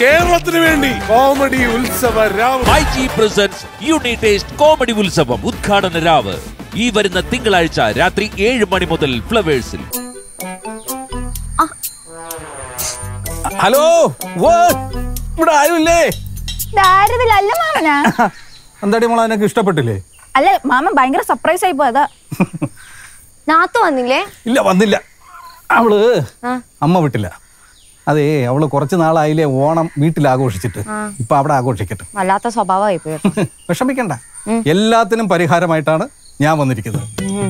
കേരളത്തിന് വേണ്ടി കോമഡി ഉത്സവ രാവ് myG presence uni taste comedy ഉത്സവം ഉദ്ഘാടന രാവ് ഈ വരുന്ന തിങ്കളാഴ്ച രാത്രി ഏഴ് മണി മുതൽ ഫ്ലവേഴ്സിൽ ഹലോ ഓ ഇവിടെ ആരുമില്ലേ ദാരിദ്ര്യത്തിലല്ല മാമനാ എന്താടി മോളെ നിനക്ക് ഇഷ്ടപ്പെട്ടില്ലേ അല്ല മാമൻ ഭയങ്കര സർപ്രൈസ് ആയി പോയതാ നാത്തു വന്നില്ലേ ഇല്ല വന്നില്ല അവള് അമ്മ വിട്ടില്ല അതേ അവള് കുറച്ച് നാളായില്ലേ ഓണം വീട്ടിൽ ആഘോഷിച്ചിട്ട് ഇപ്പൊ അവിടെ ആഘോഷിക്കട്ടെ വല്ലാത്ത സ്വഭാവമായി പോയി വിഷമിക്കണ്ട എല്ലാത്തിനും പരിഹാരമായിട്ടാണ് ഞാൻ വന്നിരിക്കുന്നത്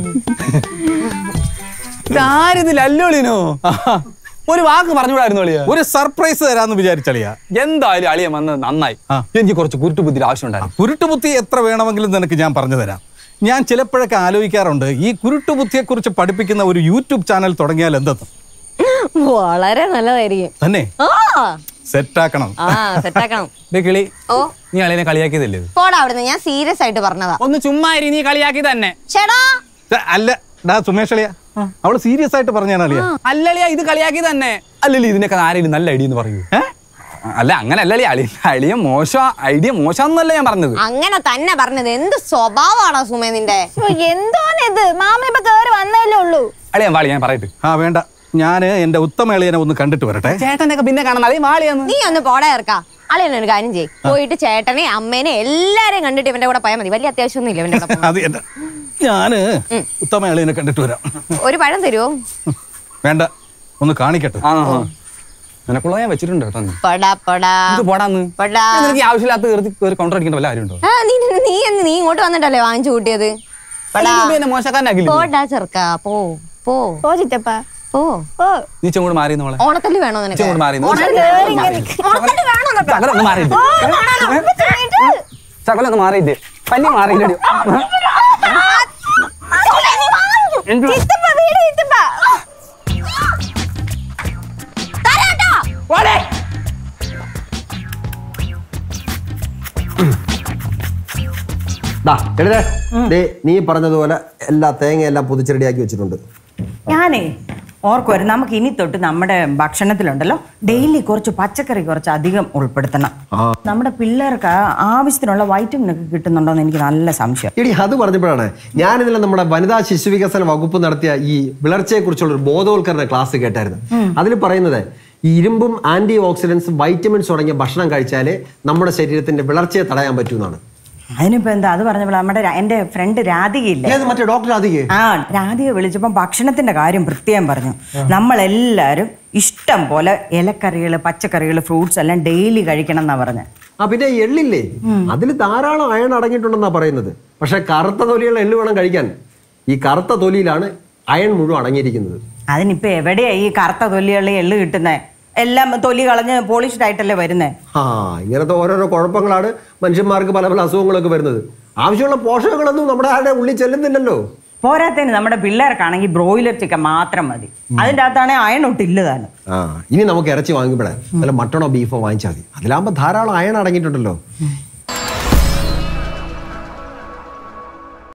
ഇതാരിതിലല്ലോളിനോ ഒരു വാക്ക് പറഞ്ഞുകൂടായിരുന്നു അളിയ ഒരു സർപ്രൈസ് തരാന്ന് വിചാരിച്ചളിയാ എന്തായാലും അളിയ വന്നത് നന്നായി ആ. എനിക്ക് കുറച്ച് കുരുട്ടുബുദ്ധിയുടെ ആവശ്യമുണ്ടായിരുന്നു കുരുട്ടുബുദ്ധി എത്ര വേണമെങ്കിലും നിനക്ക് ഞാൻ പറഞ്ഞു തരാം ഞാൻ ചിലപ്പോഴൊക്കെ ആലോചിക്കാറുണ്ട് ഈ കുരുട്ടുബുദ്ധിയെ കുറിച്ച് പഠിപ്പിക്കുന്ന ഒരു യൂട്യൂബ് ചാനൽ തുടങ്ങിയാൽ എന്തെന്ന് വളരെ നല്ലതായിരിക്കും തന്നെ ആ സെറ്റാക്കണം ആ സെറ്റാക്കണം ദേ കിളി ഓ നീ അളിയനെ കളിയാക്കിയതല്ലേ ഇത്? പോടാ അവിടുന്ന് ഞാൻ സീരിയസ് ആയിട്ട് പറഞ്ഞതാ ഒന്ന് ചുമ്മാ ഇരി, നീ കളിയാക്കി തന്നെ ചേടാ ദാ, അല്ല ഡാ സുമേഷ് അളിയ അവള് സീരിയസ് ആയിട്ട് പറഞ്ഞാണ് അളിയ അല്ലളിയ ഇത് കളിയാക്കി തന്നെ അല്ലല്ലേ ഇതിനൊക്കെ ആരെങ്കിലും നല്ല ഐഡിയ എന്ന് പറയൂ അല്ല അങ്ങനെ അല്ലളിയ അളി അളിയ മോശ ഐഡിയ മോശമെന്നല്ല ഞാൻ പറഞ്ഞത് അങ്ങനെ തന്നെ പറഞ്ഞത് എന്ത് സ്വഭാവമാണോ സുമേ നിന്റെ ശ്ശോ, എന്തോന്നിത് മാമൻ ഇപ്പൊ കേറി വന്നല്ലേ ഉള്ളൂ അളിയ വാളി ഞാൻ പറയട്ടെ ആ വേണ്ട ഞാൻ എന്റെ ഉത്തമ എളിയനെ ഒന്ന് കണ്ടിട്ട് വരട്ടെ ചേട്ടനൊക്കെ പിന്നെ കാണാൻ അളിയ വാളിയാന്ന് നീ ഒന്ന് പോടാ ഇറക്കാ അളിയനെ ഒരു കാര്യം ചെയ്യ് പോയിട്ട് ചേട്ടനെ അമ്മേനെ എല്ലാരെയും കണ്ടിട്ട് ഇവന്റെ കൂടെ പോയാൽ മതി വലിയ അത്യാവശ്യമൊന്നും ഇല്ല ഇവന്റെ കൂടെ പോകാൻ. അത് എന്റെ ഞാന് ഉത്തമ എളിയനെ കണ്ടിട്ട് വരാം ഒരു പഴം തരുമോ വേണ്ട ഒന്ന് കാണിക്കട്ടെ ആ ആ. നിനക്കുള്ള ഞാൻ വെച്ചിട്ടുണ്ട് കേട്ടോ നീ. പടാ പടാ ഇത് പോടാന്ന് പടാ നിനക്ക് ഈ ആവശ്യമില്ലാത്ത കയറി കയറി കൗണ്ടർ അടിക്കേണ്ട വല്ല കാര്യമുണ്ടോ ആ, നീ നീ എന്ന് നീ ഇങ്ങോട്ട് വന്നിട്ടല്ലേ വാങ്ങിച്ചു കൂട്ടിയത് പടാ നീ എന്നെ മോശക്കാരനാക്കില്ല പോടാ ചെറുക്ക പോ പോ ഓ ചിറ്റപ്പ പോ ഓ നീ ചെങ്ങോട് മാറി നമ്മളെ ഓണത്തല്ലി വേണോ നിനക്ക് ഇച്ചിരി കൂടെ മാറി നിന്ന്. ഓണത്തല്ലി കേറി ഇങ്ങനെ ഓണത്തല്ലി വേണോ നിനക്ക്? ശകലം ഒന്ന് മാറിയിട്ട് ശകലം ഒന്ന് മാറിയിട്ട് പല്ലി മാറിയില്ലടി ചിറ്റപ്പ വീട് ചിറ്റപ്പ ദാ, എഴുതേ. ദേ, നീ പറഞ്ഞതുപോലെ എല്ലാ തേങ്ങയെല്ലാം പൊതിച്ച് റെഡിയാക്കി വെച്ചിട്ടുണ്ട് ഞാനേ ഓർക്കുമായിരുന്നു നമുക്ക് ഇനി തൊട്ട് നമ്മുടെ ഭക്ഷണത്തിലുണ്ടല്ലോ ഡെയിലി കുറച്ച് പച്ചക്കറി കുറച്ച് അധികം ഉൾപ്പെടുത്തണം നമ്മുടെ പിള്ളേർക്ക് ആവശ്യത്തിനുള്ള വൈറ്റമിൻ ഒക്കെ കിട്ടുന്നുണ്ടോ എന്ന് എനിക്ക് നല്ല സംശയം എടി അത് പറഞ്ഞപ്പോഴാണ് ഞാനിന്നലെ നമ്മുടെ വനിതാ ശിശു വികസന വകുപ്പ് നടത്തിയ ഈ വിളർച്ചയെ കുറിച്ചുള്ള ഒരു ബോധവൽക്കരണ ക്ലാസ് കേട്ടായിരുന്നു അതിൽ പറയുന്നത് ഈ ഇരുമ്പും ആന്റി ഓക്സിഡൻസും വൈറ്റമിൻസ് തുടങ്ങിയ ഭക്ഷണം കഴിച്ചാലേ നമ്മുടെ ശരീരത്തിന്റെ വിളർച്ചയെ തടയാൻ പറ്റൂന്നാണ് അതിനിപ്പോ എന്താ അത് പറഞ്ഞപ്പോൾ നമ്മുടെ ര- എൻ്റെ ഫ്രണ്ട് രാധികയില്ലേ ഏത് മറ്റേ ഡോക്ടർ അധികേ ആ രാധിക വിളിച്ചപ്പോൾ ഭക്ഷണത്തിന്റെ കാര്യം പ്രത്യേകം പറഞ്ഞു നമ്മളെല്ലാവരും ഇഷ്ടം പോലെ ഇലക്കറികൾ പച്ചക്കറികൾ ഫ്രൂട്ട്സ് എല്ലാം ഡെയിലി കഴിക്കണം എന്നാ പറഞ്ഞത് ആ പിന്നെ ഈ എള്ളില്ലേ അതിൽ ധാരാളം അയൺ അടങ്ങിയിട്ടുണ്ടെന്നാ പറയുന്നത് പക്ഷെ കറുത്ത തൊലിയുള്ള എള്ള് വേണം കഴിക്കാൻ ഈ കറുത്ത തൊലിയിലാണ് അയൺ മുഴുവൻ അടങ്ങിയിരിക്കുന്നത് അതിനിപ്പോ എവിടെയാ ഈ കറുത്ത തൊലിയുള്ള എള്ള് കിട്ടുന്നത് എല്ലാം തൊലി കളഞ്ഞ് പോളിഷ്ഡ് ആയിട്ടല്ലേ വരുന്നത് ആ ഇങ്ങനത്തെ ഓരോരോ കുഴപ്പങ്ങളാണ് മനുഷ്യന്മാർക്ക് പല പല അസുഖങ്ങളൊക്കെ വരുന്നത് ആവശ്യമുള്ള പോഷകങ്ങളൊന്നും നമ്മുടെ ആരുടെ ഉള്ളിൽ ചെല്ലുന്നില്ലല്ലോ പോരാത്തതിന് നമ്മുടെ പിള്ളേർക്കാണെങ്കിൽ ബ്രോയിലർ ചിക്കൻ മാത്രം മതി അതിൻ്റെ അകത്താണെങ്കിൽ അയൺ ഒട്ടില്ല താനും ആ ഇനി നമുക്ക് ഇറച്ചി വാങ്ങിപ്പോഴേ വല്ല മട്ടണോ ബീഫോ വാങ്ങിച്ചാൽ മതി അതിലാകുമ്പോൾ ധാരാളം അയൺ അടങ്ങിയിട്ടുണ്ടല്ലോ